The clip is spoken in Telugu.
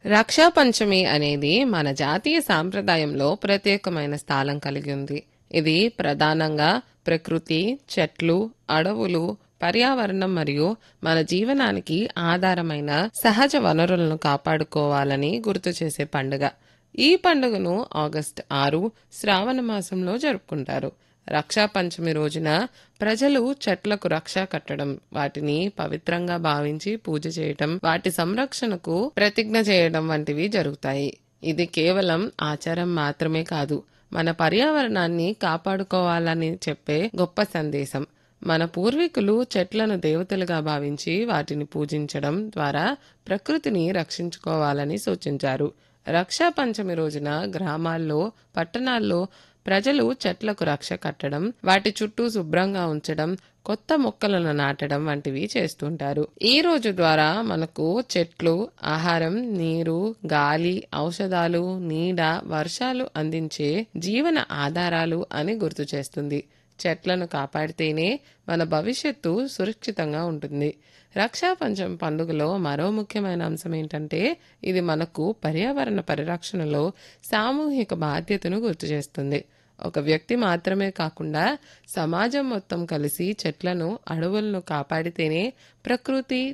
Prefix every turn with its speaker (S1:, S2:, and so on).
S1: రక్షా పంచమి అనేది మన జాతీయ సాంప్రదాయంలో ప్రత్యేకమైన స్థానం కలిగి ఉంది ఇది ప్రధానంగా ప్రకృతి చెట్లు అడవులు పర్యావరణం మరియు మన జీవనానికి ఆధారమైన సహజ వనరులను కాపాడుకోవాలని గుర్తు చేసే పండుగ ఈ పండుగను ఆగస్టు ఆరు శ్రావణ మాసంలో జరుపుకుంటారు రక్షా పంచమి రోజున ప్రజలు చెట్లకు రక్ష కట్టడం వాటిని పవిత్రంగా భావించి పూజ చేయటం వాటి సంరక్షణకు ప్రతిజ్ఞ చేయడం వంటివి జరుగుతాయి ఇది కేవలం ఆచారం మాత్రమే కాదు మన పర్యావరణాన్ని కాపాడుకోవాలని చెప్పే గొప్ప సందేశం మన పూర్వీకులు చెట్లను దేవతలుగా భావించి వాటిని పూజించడం ద్వారా ప్రకృతిని రక్షించుకోవాలని సూచించారు రక్షా పంచమి రోజున గ్రామాల్లో పట్టణాల్లో ప్రజలు చెట్లకు రక్ష కట్టడం వాటి చుట్టూ శుభ్రంగా ఉంచడం కొత్త మొక్కలను నాటడం వంటివి చేస్తుంటారు ఈ రోజు ద్వారా మనకు చెట్లు ఆహారం నీరు గాలి ఔషధాలు నీడ వర్షాలు అందించే జీవన ఆధారాలు అని గుర్తు చేస్తుంది చెట్లను కాపాడితేనే మన భవిష్యత్తు సురక్షితంగా ఉంటుంది రక్షా పంచం పండుగలో మరో ముఖ్యమైన అంశం ఏంటంటే ఇది మనకు పర్యావరణ పరిరక్షణలో సామూహిక బాధ్యతను గుర్తు చేస్తుంది ఒక వ్యక్తి మాత్రమే కాకుండా సమాజం మొత్తం కలిసి చెట్లను అడవులను కాపాడితేనే ప్రకృతి